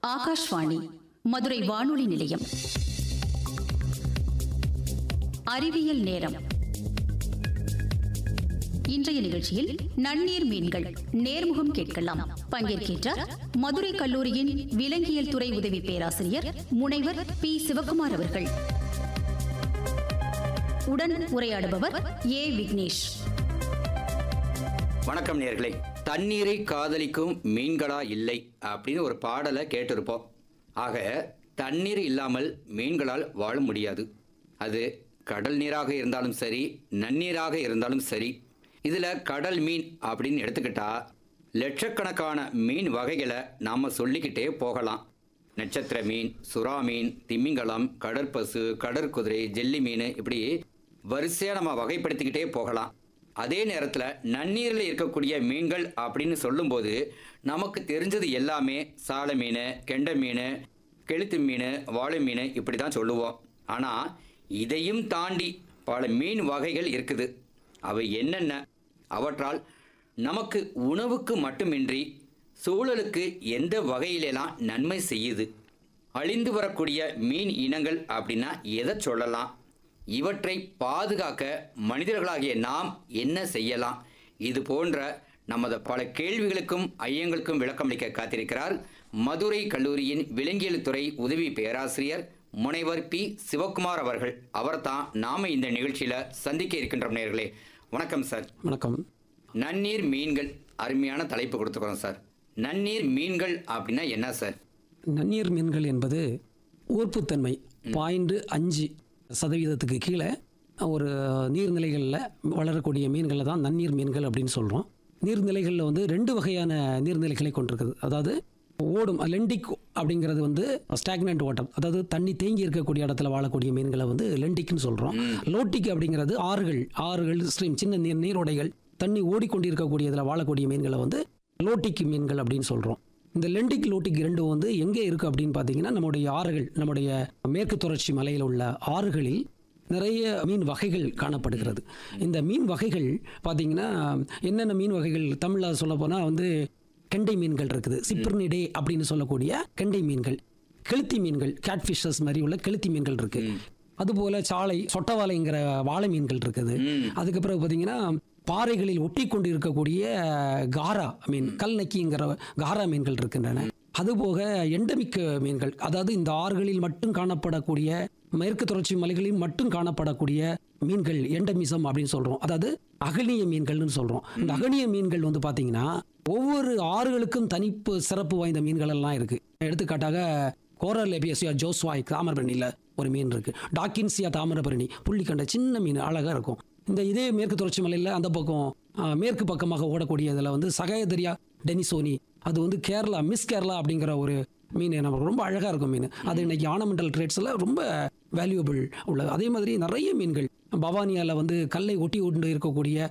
ஆகாஷ்வாணி மதுரை வானொலி நிலையம் அறிவியல் நேரம் இன்றைய நிகழ்ச்சியில் நன்னீர் மீன்கள் நேர்முகம் கேட்கலாம் பங்கேற்கின்றார் மதுரை கல்லூரியின் விலங்கியல் துறை உதவி பேராசிரியர் முனைவர் பி சிவகுமார் அவர்கள் உடன் உரையாடுபவர் ஏ விக்னேஷ் வணக்கம் நேர்களே தண்ணீரை காதலிக்கும் மீன்களா இல்லை அப்படின்னு ஒரு பாடலை கேட்டிருப்போம் ஆக தண்ணீர் இல்லாமல் மீன்களால் வாழ முடியாது அது கடல் நீராக இருந்தாலும் சரி நன்னீராக இருந்தாலும் சரி இதில் கடல் மீன் அப்படின்னு எடுத்துக்கிட்டா லட்சக்கணக்கான மீன் வகைகளை நாம் சொல்லிக்கிட்டே போகலாம் நட்சத்திர மீன் சுறா மீன் திமிங்கலம் கடற்பசு கடற்குதிரை ஜெல்லி மீன் இப்படி வரிசையாக நம்ம வகைப்படுத்திக்கிட்டே போகலாம் அதே நேரத்தில் நன்னீரில் இருக்கக்கூடிய மீன்கள் அப்படின்னு சொல்லும்போது நமக்கு தெரிஞ்சது எல்லாமே சாலை மீன் கெண்டை மீன் கெளுத்து மீன் வாழை மீன் இப்படி தான் சொல்லுவோம் ஆனால் இதையும் தாண்டி பல மீன் வகைகள் இருக்குது அவை என்னென்ன அவற்றால் நமக்கு உணவுக்கு மட்டுமின்றி சூழலுக்கு எந்த வகையிலெல்லாம் நன்மை செய்யுது அழிந்து வரக்கூடிய மீன் இனங்கள் அப்படின்னா எதை சொல்லலாம் இவற்றை பாதுகாக்க மனிதர்களாகிய நாம் என்ன செய்யலாம் இது போன்ற நமது பல கேள்விகளுக்கும் ஐயங்களுக்கும் விளக்கமளிக்க காத்திருக்கிறார் மதுரை கல்லூரியின் விலங்கியல் துறை உதவி பேராசிரியர் முனைவர் பி சிவகுமார் அவர்கள் அவர்தான் நாம இந்த நிகழ்ச்சியில சந்திக்க இருக்கின்றோம் நேர்களே வணக்கம் சார் வணக்கம் நன்னீர் மீன்கள் அருமையான தலைப்பு கொடுத்துக்கிறோம் சார் நன்னீர் மீன்கள் அப்படின்னா என்ன சார் நன்னீர் மீன்கள் என்பது ஊர்ப்புத்தன்மை பாயிண்ட் அஞ்சு சதவீதத்துக்கு கீழே ஒரு நீர்நிலைகளில் வளரக்கூடிய மீன்களை தான் நன்னீர் மீன்கள் அப்படின்னு சொல்கிறோம் நீர்நிலைகளில் வந்து ரெண்டு வகையான நீர்நிலைகளை கொண்டிருக்குது அதாவது ஓடும் லெண்டிக் அப்படிங்கிறது வந்து ஸ்டாக்னன்ட் வாட்டர் அதாவது தண்ணி தேங்கி இருக்கக்கூடிய இடத்துல வாழக்கூடிய மீன்களை வந்து லெண்டிக்னு சொல்கிறோம் லோட்டிக் அப்படிங்கிறது ஆறுகள் ஆறுகள் ஸ்ட்ரீம் சின்ன நீர் நீரோடைகள் தண்ணி ஓடிக்கொண்டிருக்கக்கூடிய இதில் வாழக்கூடிய மீன்களை வந்து லோட்டிக் மீன்கள் அப்படின்னு சொல்கிறோம் இந்த லெண்டிக் லோட்டிக் இரண்டும் வந்து எங்கே இருக்குது அப்படின்னு பார்த்தீங்கன்னா நம்முடைய ஆறுகள் நம்முடைய மேற்கு தொடர்ச்சி மலையில் உள்ள ஆறுகளில் நிறைய மீன் வகைகள் காணப்படுகிறது இந்த மீன் வகைகள் பார்த்தீங்கன்னா என்னென்ன மீன் வகைகள் தமிழில் சொல்ல போனால் வந்து கெண்டை மீன்கள் இருக்குது சிப்ரனிடே அப்படின்னு சொல்லக்கூடிய கெண்டை மீன்கள் கெளுத்தி மீன்கள் கேட்ஃபிஷஸ் மாதிரி உள்ள கெளுத்தி மீன்கள் இருக்கு அதுபோல சாலை சொட்டவாலைங்கிற வாழை மீன்கள் இருக்குது அதுக்கப்புறம் பார்த்தீங்கன்னா பாறைகளில் ஒட்டி கொண்டு இருக்கக்கூடிய காரா மீன் கல் நக்கிங்கிற காரா மீன்கள் இருக்கின்றன அதுபோக எண்டமிக் மீன்கள் அதாவது இந்த ஆறுகளில் மட்டும் காணப்படக்கூடிய மேற்கு தொடர்ச்சி மலைகளில் மட்டும் காணப்படக்கூடிய மீன்கள் எண்டமிசம் அப்படின்னு சொல்றோம் அதாவது அகணிய மீன்கள்னு சொல்றோம் இந்த அகணிய மீன்கள் வந்து பாத்தீங்கன்னா ஒவ்வொரு ஆறுகளுக்கும் தனிப்பு சிறப்பு வாய்ந்த மீன்கள் எல்லாம் இருக்கு எடுத்துக்காட்டாக கோரலேபியசியா ஜோஸ்வாய் தாமிரபரணியில் ஒரு மீன் இருக்கு டாக்கின்சியா தாமிரபரணி புள்ளி கண்ட சின்ன மீன் அழகா இருக்கும் இந்த இதே மேற்கு தொடர்ச்சி மலையில் அந்த பக்கம் ஆ, மேற்கு பக்கமாக ஓடக்கூடிய இதில் வந்து சகயதரியா டெனிசோனி அது வந்து கேரளா மிஸ் கேரளா அப்படிங்கிற ஒரு மீன் நமக்கு ரொம்ப அழகாக இருக்கும் மீன் அது இன்னைக்கு ஆனமெண்டல் ட்ரேட்ஸில் ரொம்ப வேல்யூபிள் உள்ளது அதே மாதிரி நிறைய மீன்கள் பவானியால வந்து கல்லை ஒட்டி கொண்டு இருக்கக்கூடிய